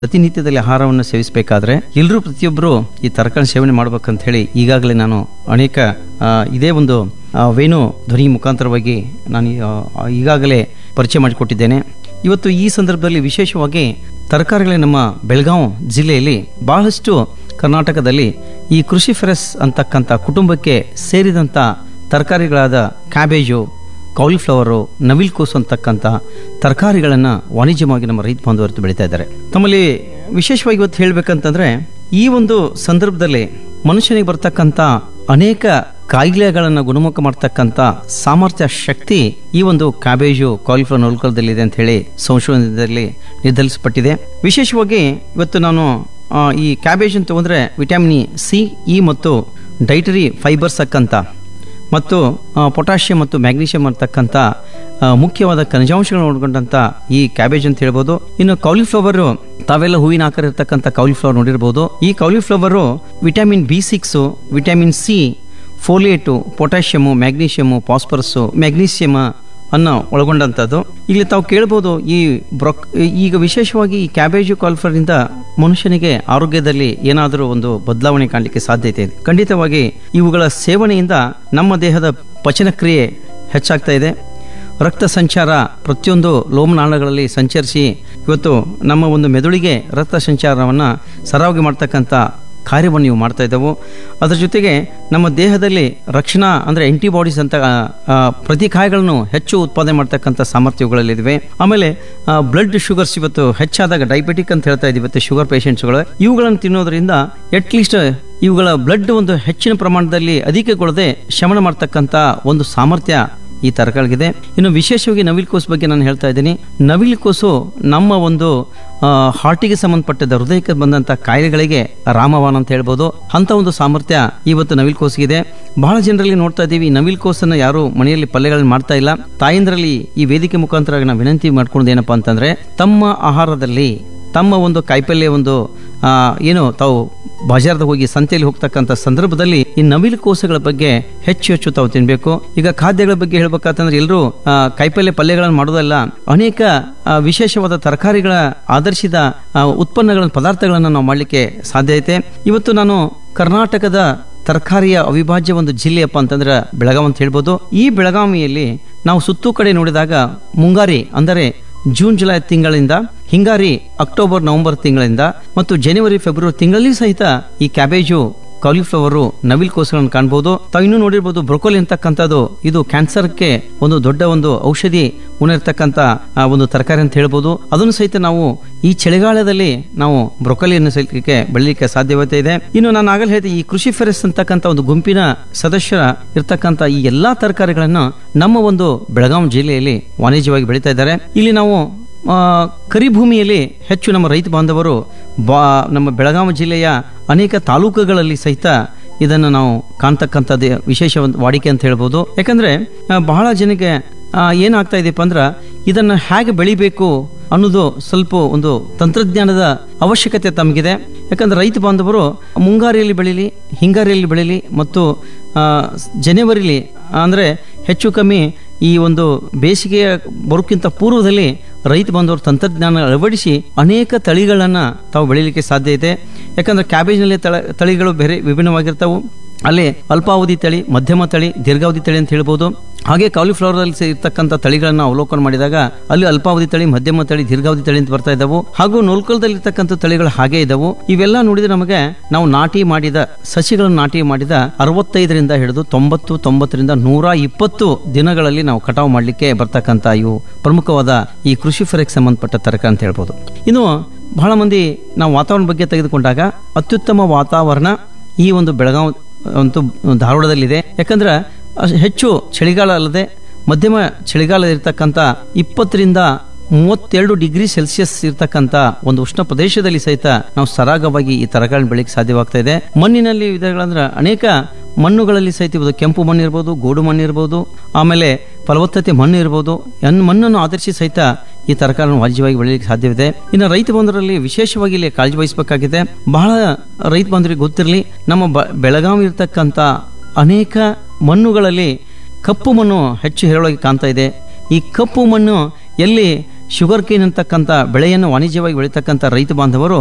ಪ್ರತಿನಿತ್ಯದಲ್ಲಿ ಆಹಾರವನ್ನು ಸೇವಿಸಬೇಕಾದ್ರೆ ಎಲ್ಲರೂ ಪ್ರತಿಯೊಬ್ಬರು ಈ ತರಕಾರಿ ಸೇವನೆ ಮಾಡ್ಬೇಕಂತ ಹೇಳಿ ಈಗಾಗಲೇ ನಾನು ಅನೇಕ ಆ, ಇದೇ ಒಂದು ಆ, ವೇಣು ಧ್ವನಿ ಮುಖಾಂತರವಾಗಿ ನಾನು ಆ, ಈಗಾಗಲೇ ಪರಿಚಯ ಮಾಡಿಕೊಟ್ಟಿದ್ದೇನೆ ಇವತ್ತು ಈ ಸಂದರ್ಭದಲ್ಲಿ ವಿಶೇಷವಾಗಿ ತರಕಾರಿಗಳೇ ನಮ್ಮ ಬೆಳಗಾವಿ ಜಿಲ್ಲೆಯಲ್ಲಿ ಬಹಳಷ್ಟು ಕರ್ನಾಟಕದಲ್ಲಿ ಈ ಕೃಷಿ ಫೆರಸ್ ಅಂತಕ್ಕಂಥ ಕುಟುಂಬಕ್ಕೆ ಸೇರಿದಂಥ ತರಕಾರಿಗಳಾದ ಕ್ಯಾಬೇಜು ಕಾಲಿಫ್ಲವರು ನವಿಲ್ಕೋಸು ಅಂತಕ್ಕಂಥ ತರಕಾರಿಗಳನ್ನು ವಾಣಿಜ್ಯವಾಗಿ ನಮ್ಮ ರೈತ ಬಾಂಧವರು ಬೆಳೀತಾ ಇದ್ದಾರೆ ತಮ್ಮಲ್ಲಿ ವಿಶೇಷವಾಗಿ ಇವತ್ತು ಹೇಳಬೇಕಂತಂದ್ರೆ ಈ ಒಂದು ಸಂದರ್ಭದಲ್ಲಿ ಮನುಷ್ಯನಿಗೆ ಬರ್ತಕ್ಕಂಥ ಅನೇಕ ಕಾಯಿಲೆಗಳನ್ನು ಗುಣಮುಖ ಮಾಡ್ತಕ್ಕಂಥ ಸಾಮರ್ಥ್ಯ ಶಕ್ತಿ ಈ ಒಂದು ಕ್ಯಾಬೇಜು ಕಾಲಿಫ್ಲವರ್ ನೌಲ್ಕಲದಲ್ಲಿದೆ ಅಂತ ಹೇಳಿ ಸಂಶೋಧನೆಯಲ್ಲಿ ನಿರ್ಧರಿಸಲ್ಪಟ್ಟಿದೆ ವಿಶೇಷವಾಗಿ ಇವತ್ತು ನಾನು ಆ, ಈ ಕ್ಯಾಬೇಜ್ ಅಂತ ತಗೊಂಡ್ರೆ ವಿಟಮಿನ್ ಸಿ ಇ ಮತ್ತು ಡೈಟರಿ ಫೈಬರ್ಸ್ ಅಕ್ಕಂತ ಮತ್ತು ಆ, ಪೊಟ್ಯಾಷಿಯಂ ಮತ್ತು ಮ್ಯಾಗ್ನೀಷಿಯಂ ಅಂತಕ್ಕಂಥ ಆ, ಮುಖ್ಯವಾದ ಖನಿಜಾಂಶಗಳನ್ನು ಒಳಗೊಂಡಂಥ ಈ ಕ್ಯಾಬೇಜ್ ಅಂತ ಹೇಳ್ಬೋದು ಇನ್ನು ಕಾಲಿಫ್ಲವರು ತಾವೆಲ್ಲ ಹೂವಿನ ಆಕಾರ ಇರತಕ್ಕಂಥ ಕಾಲಿಫ್ಲವರ್ ನೋಡಿರ್ಬೋದು ಈ cauliflower vitamin B six vitamin C folate potassium magnesium phosphorus magnesium ಅನ್ನ ಒಳಗೊಂಡಂಥದ್ದು ಇಲ್ಲಿ ತಾವು ಕೇಳ್ಬೋದು ಈ ಬ್ರೊಕ್ ಈಗ ವಿಶೇಷವಾಗಿ ಈ ಕ್ಯಾಬೇಜು ಕಾಲ್ಫರ್ನಿಂದ ಮನುಷ್ಯನಿಗೆ ಆರೋಗ್ಯದಲ್ಲಿ ಏನಾದರೂ ಒಂದು ಬದಲಾವಣೆ ಕಾಣಲಿಕ್ಕೆ ಸಾಧ್ಯತೆ ಇದೆ ಖಂಡಿತವಾಗಿ ಇವುಗಳ ಸೇವನೆಯಿಂದ ನಮ್ಮ ದೇಹದ ಪಚನ ಕ್ರಿಯೆ ಹೆಚ್ಚಾಗ್ತಾ ಇದೆ ರಕ್ತ ಸಂಚಾರ ಪ್ರತಿಯೊಂದು ಲೋಮನಾಳಗಳಲ್ಲಿ ಸಂಚರಿಸಿ ಇವತ್ತು ನಮ್ಮ ಒಂದು ಮೆದುಳಿಗೆ ರಕ್ತ ಸಂಚಾರವನ್ನು ಸರಾಗಿ ಮಾಡ್ತಕ್ಕಂಥ ಕಾರ್ಯವನ್ನು ನೀವು ಮಾಡ್ತಾ ಇದ್ದವು ಅದರ ಜೊತೆಗೆ ನಮ್ಮ ದೇಹದಲ್ಲಿ ರಕ್ಷಣಾ ಅಂದರೆ ಆಂಟಿಬಾಡೀಸ್ ಅಂತ ಆ, ಆ, ಪ್ರತಿಕಾಯಗಳನ್ನು ಹೆಚ್ಚು ಉತ್ಪಾದನೆ ಮಾಡ್ತಕ್ಕಂಥ ಸಾಮರ್ಥ್ಯಗಳಲ್ಲಿವೆ ಆಮೇಲೆ ಬ್ಲಡ್ ಶುಗರ್ಸ್ ಇವತ್ತು ಹೆಚ್ಚಾದಾಗ ಡಯಾಬಿಟಿಕ್ ಅಂತ ಹೇಳ್ತಾ ಇದ್ದೀವಿ ಇವತ್ತು ಶುಗರ್ ಪೇಷಂಟ್ಸ್ಗಳು ಇವುಗಳನ್ನು ತಿನ್ನೋದ್ರಿಂದ ಅಟ್ಲೀಸ್ಟ್ ಇವುಗಳ ಬ್ಲಡ್ ಒಂದು ಹೆಚ್ಚಿನ ಪ್ರಮಾಣದಲ್ಲಿ ಅಧಿಕಗೊಳ್ಳದೆ ಶಮನ ಮಾಡ್ತಕ್ಕಂಥ ಒಂದು ಸಾಮರ್ಥ್ಯ ಈ ತರಕಾರಿಗಿದೆ ಇನ್ನು ವಿಶೇಷವಾಗಿ ನವಿಲ್ಕೋಸು ಬಗ್ಗೆ ನಾನು ಹೇಳ್ತಾ ಇದ್ದೀನಿ ನವಿಲ್ಕೋಸು ನಮ್ಮ ಒಂದು ಆ, ಹಾರ್ಟಿಗೆ ಸಂಬಂಧಪಟ್ಟಿದ್ದ ಹೃದಯಕ್ಕೆ ಬಂದಂಥ ಕಾಯಿಲೆಗಳಿಗೆ ರಾಮವಾನ್ ಅಂತ ಹೇಳ್ಬೋದು ಅಂತ ಒಂದು ಸಾಮರ್ಥ್ಯ ಇವತ್ತು ನವಿಲ್ಕೋಸಿಗಿದೆ ಬಹಳ ಜನರಲ್ಲಿ ನೋಡ್ತಾ ಇದ್ದೀವಿ ಈ ನವಿಲ್ಕೋಸನ್ನು ಯಾರು ಮನೆಯಲ್ಲಿ ಪಲ್ಯಗಳನ್ನು ಮಾಡ್ತಾ ಇಲ್ಲ ತಾಯಂದ್ರಲ್ಲಿ ಈ ವೇದಿಕೆ ಮುಖಾಂತರ ನಾವು ವಿನಂತಿ ಮಾಡ್ಕೊಳ್ಳೋದು ಏನಪ್ಪಾ ಅಂತಂದ್ರೆ ತಮ್ಮ ಆಹಾರದಲ್ಲಿ ತಮ್ಮ ಒಂದು ಕಾಯಿಪಲ್ಯ ಒಂದು ಆ, ಏನು ತಾವು ಬಜಾರ್ದಾಗ ಹೋಗಿ ಸಂತೆಯಲ್ಲಿ ಹೋಗ್ತಕ್ಕಂಥ ಸಂದರ್ಭದಲ್ಲಿ ಈ ನವಿಲು ಕೋಸಗಳ ಬಗ್ಗೆ ಹೆಚ್ಚು ಹೆಚ್ಚು ತಾವು ತಿನ್ಬೇಕು ಈಗ ಖಾದ್ಯಗಳ ಬಗ್ಗೆ ಹೇಳ್ಬೇಕಂತಂದ್ರೆ ಎಲ್ಲರೂ ಕಾಯಿಪಲ್ಯ ಪಲ್ಯಗಳನ್ನು ಮಾಡೋದಲ್ಲ ಅನೇಕ ಆ, ವಿಶೇಷವಾದ ತರಕಾರಿಗಳ ಆಧರಿಸಿದ ಆ, ಉತ್ಪನ್ನಗಳ ಪದಾರ್ಥಗಳನ್ನು ನಾವು ಮಾಡಲಿಕ್ಕೆ ಸಾಧ್ಯ ಐತೆ ಇವತ್ತು ನಾನು ಕರ್ನಾಟಕದ ತರಕಾರಿಯ ಅವಿಭಾಜ್ಯ ಒಂದು ಜಿಲ್ಲೆಯಪ್ಪ ಅಂತಂದ್ರೆ ಬೆಳಗಾವಿ ಅಂತ ಹೇಳ್ಬೋದು ಈ ಬೆಳಗಾವಿಯಲ್ಲಿ ನಾವು ಸುತ್ತು ಕಡೆ ನೋಡಿದಾಗ ಮುಂಗಾರಿ ಅಂದರೆ ಜೂನ್ ಜುಲೈ ತಿಂಗಳಿಂದ ಹಿಂಗಾರಿ ಅಕ್ಟೋಬರ್ ನವೆಂಬರ್ ತಿಂಗಳಿಂದ ಮತ್ತು ಜನವರಿ ಫೆಬ್ರವರಿ ತಿಂಗಳಲ್ಲಿ ಸಹಿತ ಈ ಕ್ಯಾಬೇಜು ಕಾಲಿಫ್ಲವರು ನವಿಲ್ ಕೋಸುಗಳನ್ನು ಕಾಣಬಹುದು ತಾವು ಇನ್ನೂ ನೋಡಿರ್ಬೋದು ಬ್ರೊಕೊಲಿ ಅಂತಕ್ಕಂಥದ್ದು ಇದು ಕ್ಯಾನ್ಸರ್ಗೆ ಒಂದು ದೊಡ್ಡ ಒಂದು ಔಷಧಿ ಉಣಿರ್ತಕ್ಕಂಥ ಆ, ಒಂದು ತರಕಾರಿ ಅಂತ ಹೇಳ್ಬೋದು ಅದನ್ನು ಸಹಿತ ನಾವು ಈ ಚಳಿಗಾಲದಲ್ಲಿ ನಾವು ಬ್ರೊಕೊಲಿಯನ್ನು ಸಹಿತಕ್ಕೆ ಬೆಳಲಿಕ್ಕೆ ಸಾಧ್ಯತೆ ಇದೆ ಇನ್ನು ನಾನು ಆಗಲೇ ಹೇಳಿದೆ ಈ ಕೃಷಿ ಫೆರೆಸ್ ಅಂತಕ್ಕಂಥ ಒಂದು ಗುಂಪಿನ ಸದಸ್ಯರ ಇರ್ತಕ್ಕಂಥ ಈ ಎಲ್ಲಾ ತರಕಾರಿಗಳನ್ನು ನಮ್ಮ ಒಂದು ಬೆಳಗಾವಿ ಜಿಲ್ಲೆಯಲ್ಲಿ ವಾಣಿಜ್ಯವಾಗಿ ಬೆಳೀತಾ ಇದ್ದಾರೆ ಇಲ್ಲಿ ನಾವು ಆ, ಕರಿಭೂಮಿಯಲ್ಲಿ ಹೆಚ್ಚು ನಮ್ಮ ರೈತ ಬಾಂಧವರು ಬಾ ನಮ್ಮ ಬೆಳಗಾವಿ ಜಿಲ್ಲೆಯ ಅನೇಕ ತಾಲೂಕುಗಳಲ್ಲಿ ಸಹಿತ ಇದನ್ನು ನಾವು ಕಾಣ್ತಕ್ಕಂಥದ್ದು ವಿಶೇಷ ಒಂದು ವಾಡಿಕೆ ಅಂತ ಹೇಳ್ಬೋದು ಯಾಕಂದ್ರೆ ಆ, ಬಹಳ ಜನಕ್ಕೆ ಆ, ಏನಾಗ್ತಾ ಇದೆಯಪ್ಪ ಅಂದ್ರೆ ಇದನ್ನು ಹೇಗೆ ಬೆಳಿಬೇಕು ಅನ್ನೋದು ಸ್ವಲ್ಪ ಒಂದು ತಂತ್ರಜ್ಞಾನದ ಅವಶ್ಯಕತೆ ತಮಗಿದೆ ಯಾಕಂದ್ರೆ ರೈತ ಬಾಂಧವರು ಮುಂಗಾರಿಯಲ್ಲಿ ಬೆಳೀಲಿ ಹಿಂಗಾರಿಯಲ್ಲಿ ಬೆಳೀಲಿ ಮತ್ತು ಆ, ಜನವರಿಲಿ ಅಂದರೆ ಹೆಚ್ಚು ಕಮ್ಮಿ ಈ ಒಂದು ಬೇಸಿಗೆಯ ಬರೋಕ್ಕಿಂತ ಪೂರ್ವದಲ್ಲಿ ರೈತ ಬಾಂಧವರು ತಂತ್ರಜ್ಞಾನ ಅಳವಡಿಸಿ ಅನೇಕ ತಳಿಗಳನ್ನು ತಾವು ಬೆಳೀಲಿಕ್ಕೆ ಸಾಧ್ಯ ಇದೆ ಯಾಕಂದ್ರೆ ಕ್ಯಾಬೇಜ್ನಲ್ಲಿ ತಳ ತಳಿಗಳು ಬೇರೆ ವಿಭಿನ್ನವಾಗಿರ್ತಾವು ಅಲ್ಲಿ ಅಲ್ಪಾವಧಿ ತಳಿ ಮಧ್ಯಮ ತಳಿ ದೀರ್ಘಾವಧಿ ತಳಿ ಅಂತ ಹೇಳ್ಬೋದು ಹಾಗೆ ಕಾಲಿಫ್ಲವರ್ ಅಲ್ಲಿ ಇರ್ತಕ್ಕಂಥ ತಳಿಗಳನ್ನು ಅವಲೋಕನ ಮಾಡಿದಾಗ ಅಲ್ಲಿ ಅಲ್ಪಾವಧಿ ತಳಿ ಮಧ್ಯಮ ತಳಿ ದೀರ್ಘಾವಧಿ ತಳಿ ಅಂತ ಬರ್ತಾ ಇದ್ದಾವು ಹಾಗೂ ನೋಲ್ಕಲ್ದಲ್ಲಿ ಇರ್ತಕ್ಕಂಥ ತಳಿಗಳು ಹಾಗೆ ಇದ್ದಾವು ಇವೆಲ್ಲ ನೋಡಿದ್ರೆ ನಮಗೆ ನಾವು ನಾಟಿ ಮಾಡಿದ ಸಸಿಗಳನ್ನು ನಾಟಿ ಮಾಡಿದ ಅರವತ್ತೈದರಿಂದ ಹಿಡಿದು ತೊಂಬತ್ತು ತೊಂಬತ್ತರಿಂದ ನೂರ ಇಪ್ಪತ್ತು ದಿನಗಳಲ್ಲಿ ನಾವು ಕಟಾವು ಮಾಡಲಿಕ್ಕೆ ಬರ್ತಕ್ಕಂಥ ಇವು ಪ್ರಮುಖವಾದ ಈ ಕೃಷಿ ಫೆರಕ್ಕೆ ಸಂಬಂಧಪಟ್ಟ ತರಕಾರಿ ಅಂತ ಹೇಳ್ಬೋದು ಇನ್ನು ಬಹಳ ಮಂದಿ ನಾವು ವಾತಾವರಣ ಬಗ್ಗೆ ತೆಗೆದುಕೊಂಡಾಗ ಅತ್ಯುತ್ತಮ ವಾತಾವರಣ ಈ ಒಂದು ಬೆಳಗಾವಿ ಅಂತೂ ಧಾರವಾಡದಲ್ಲಿದೆ ಯಾಕಂದ್ರೆ ಅಷ್ಟ್ ಹೆಚ್ಚು ಚಳಿಗಾಲ ಅಲ್ಲದೆ ಮಧ್ಯಮ ಚಳಿಗಾಲ ಇರತಕ್ಕಂಥ ಇಪ್ಪತ್ತರಿಂದ ಮೂವತ್ತೆರಡು ಡಿಗ್ರಿ ಸೆಲ್ಸಿಯಸ್ ಇರತಕ್ಕಂಥ ಒಂದು ಉಷ್ಣ ಪ್ರದೇಶದಲ್ಲಿ ಸಹಿತ ನಾವು ಸರಾಗವಾಗಿ ಈ ತರಕಾರಿ ಬೆಳೆಯಕ್ಕೆ ಸಾಧ್ಯವಾಗ್ತಾ ಇದೆ ಮಣ್ಣಿನಲ್ಲಿ ವಿಧಗಳಂದ್ರೆ ಅನೇಕ ಮಣ್ಣುಗಳಲ್ಲಿ ಸಹಿತ ಇರ್ಬೋದು ಕೆಂಪು ಮಣ್ಣು ಇರ್ಬೋದು ಗೋಡು ಮಣ್ಣು ಇರ್ಬೋದು ಆಮೇಲೆ ಫಲವತ್ತತೆ ಮಣ್ಣು ಇರ್ಬೋದು ಎನ್ ಮಣ್ಣನ್ನು ಆಧರಿಸಿ ಸಹಿತ ಈ ತರಕಾರಿಯನ್ನು ವಾಣಿಜ್ಯವಾಗಿ ಬೆಳೆಯಲಿಕ್ಕೆ ಸಾಧ್ಯವಿದೆ ಇನ್ನು ರೈತ ಬಂಧುರಲ್ಲಿ ವಿಶೇಷವಾಗಿ ಇಲ್ಲಿ ಕಾಳಜಿ ವಹಿಸಬೇಕಾಗಿದೆ ಬಹಳ ರೈತ ಬಂಧುರಿಗೆ ಗೊತ್ತಿರಲಿ ನಮ್ಮ ಬ ಬೆಳಗಾವಿ ಇರ್ತಕ್ಕಂಥ ಅನೇಕ ಮಣ್ಣುಗಳಲ್ಲಿ ಕಪ್ಪು ಮಣ್ಣು ಹೆಚ್ಚು ಹೇರಳವಾಗಿ ಕಾಣ್ತಾ ಇದೆ ಈ ಕಪ್ಪು ಮಣ್ಣು ಎಲ್ಲಿ ಶುಗರ್ ಕೇನ್ ಅಂತಕ್ಕಂಥ ಬೆಳೆಯನ್ನು ವಾಣಿಜ್ಯವಾಗಿ ಬೆಳೀತಕ್ಕಂಥ ರೈತ ಬಾಂಧವರು